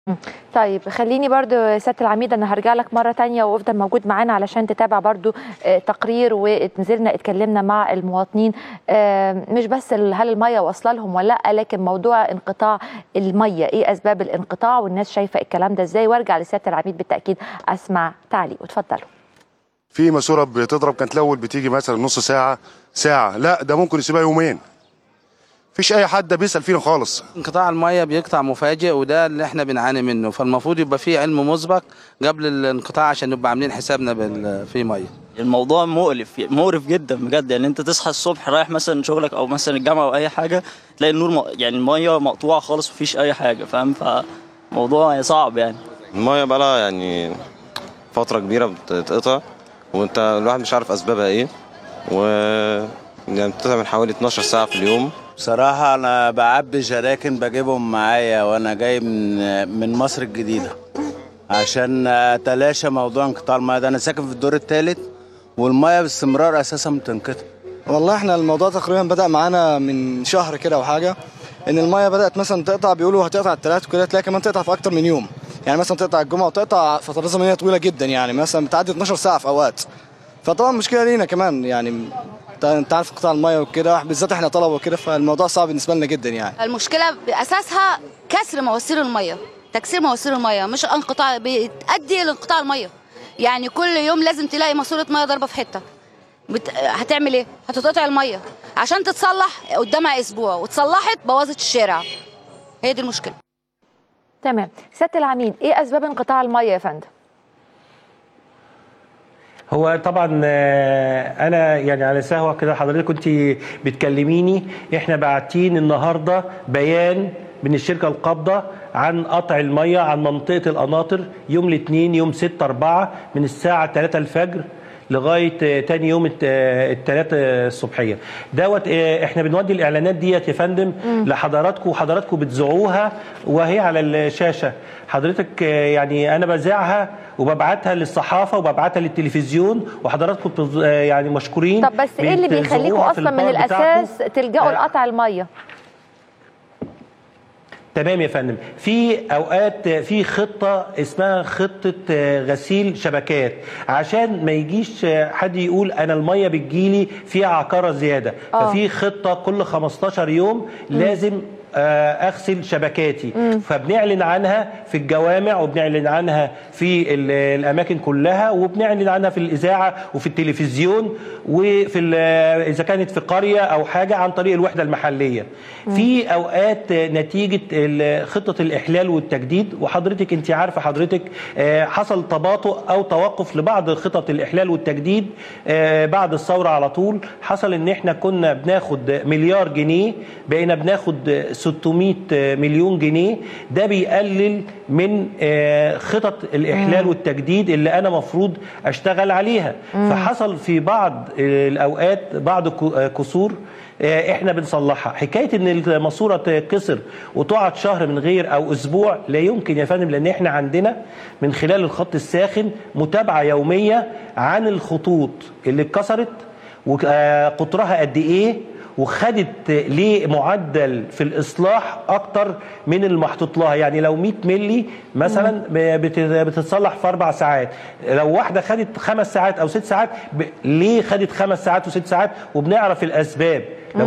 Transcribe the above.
طيب خليني برضو سياده العميد انا هرجع لك مره تانية وافضل موجود معانا علشان تتابع برضو آه، تقرير ونزلنا اتكلمنا مع المواطنين آه، مش بس ال- هل الميه واصله لهم ولا لا لكن موضوع انقطاع الميه ايه اسباب الانقطاع والناس شايفه الكلام ده ازاي وارجع لسياده العميد بالتاكيد اسمع تعليق وتفضلوا في ماسوره بتضرب كانت الاول بتيجي مثلا نص ساعه ساعه لا ده ممكن يسيبها يومين مفيش اي حد بيسال فينا خالص انقطاع المية بيقطع مفاجئ وده اللي احنا بنعاني منه فالمفروض يبقى فيه علم مسبق قبل الانقطاع عشان نبقى عاملين حسابنا بال- في مية الموضوع مؤلف مقرف جدا بجد يعني انت تصحى الصبح رايح مثلا شغلك او مثلا الجامعه او اي حجه تلاقي النور م... يعني الميه مقطوعه خالص مفيش اي حاجه فاهم فموضوع صعب يعني المايه بقى لها يعني فترة كبيرة بتتقطع وانت الواحد مش عارف اسبابها ايه و يعني بتقطع من حوالي 12 ساعة في اليوم بصراحة أنا بعبي جراكن بجيبهم معايا وأنا جاي من من مصر الجديدة عشان أتلاشى موضوع انقطاع المياه ده أنا ساكن في الدور الثالث والمياه باستمرار أساسا بتنقطع والله احنا الموضوع تقريبا بدأ معانا من شهر كده او حاجه ان الميه بدأت مثلا تقطع بيقولوا هتقطع الثلاث وكده تلاقي كمان تقطع في اكتر من يوم يعني مثلا تقطع الجمعه وتقطع فترات زمنيه طويله جدا يعني مثلا بتعدي 12 ساعه في اوقات فطبعا مشكله لينا كمان يعني انت- انت عارف قطاع الميه وكده بالذات احنا طلبه وكده فالموضوع صعب بالنسبه لنا جدا يعني المشكله باساسها كسر مواسير الميه تكسير مواسير الميه مش انقطاع بتؤدي لانقطاع الميه يعني كل يوم لازم تلاقي ماسوره ميه ضاربه في حته بت... هتعمل ايه هتتقطع الميه عشان تتصلح قدامها اسبوع وتصلحت بوظت الشارع هي دي المشكله تمام سياده العميد ايه اسباب انقطاع الميه يا فندم هو طبعا آه، انا يعني على سهوه كده حضرتك كنت بتكلميني احنا باعتين النهارده بيان من الشركه القابضه عن قطع الميه عن منطقه القناطر يوم الاثنين يوم 6 4 من الساعه 3 الفجر لغايه آه، تاني يوم الثلاثة الصبحيه دوت آه، احنا بنودي الاعلانات ديت يا فندم لحضراتكم وحضراتكم بتذاعوها وهي على الشاشه حضرتك آه، يعني انا بذاعها وببعتها للصحافه وببعتها للتلفزيون وحضراتكم بتز- آه، يعني مشكورين طب بس ايه اللي بتذاعوها بيخليكم في اصلا من البار بتاعكم. الاساس تلجأوا آه، لقطع الميه تمام يا فندم في اوقات في خطه اسمها خطه آه، غسيل شبكات عشان ما يجيش آه، حد يقول انا الميه بتجيلي فيها عكاره زياده آه. ففي خطه كل 15 يوم لازم آه، اغسل شبكاتي فبنعلن عنها في الجوامع وبنعلن عنها في ال- الاماكن كلها وبنعلن عنها في الاذاعه وفي التلفزيون وفي ال- اذا كانت في قريه او حاجه عن طريق الوحده المحليه في اوقات آه، نتيجه ال- خطه الاحلال والتجديد وحضرتك انت عارفه حضرتك آه، حصل تباطؤ او توقف لبعض خطط الاحلال والتجديد آه، بعد الثوره على طول حصل ان احنا كنا بناخد مليار جنيه بقينا بناخد 600 مليون جنيه ده بيقلل من آه، خطط الاحلال والتجديد اللي انا مفروض اشتغل عليها فحصل في بعض آه، الاوقات بعض كو- آه، كسور آه، احنا بنصلحها حكايه ان الماسوره تتكسر وتقعد شهر من غير او اسبوع لا يمكن يا فندم لان احنا عندنا من خلال الخط الساخن متابعه يوميه عن الخطوط اللي اتكسرت وقطرها قد ايه وخدت ليه معدل في الاصلاح اكتر من المحطوط لها يعني لو 100 ملي مثلا بت- بتتصلح في اربع ساعات لو واحده خدت خمس ساعات او ست ساعات ب- ليه خدت خمس ساعات وست ساعات وبنعرف الاسباب لو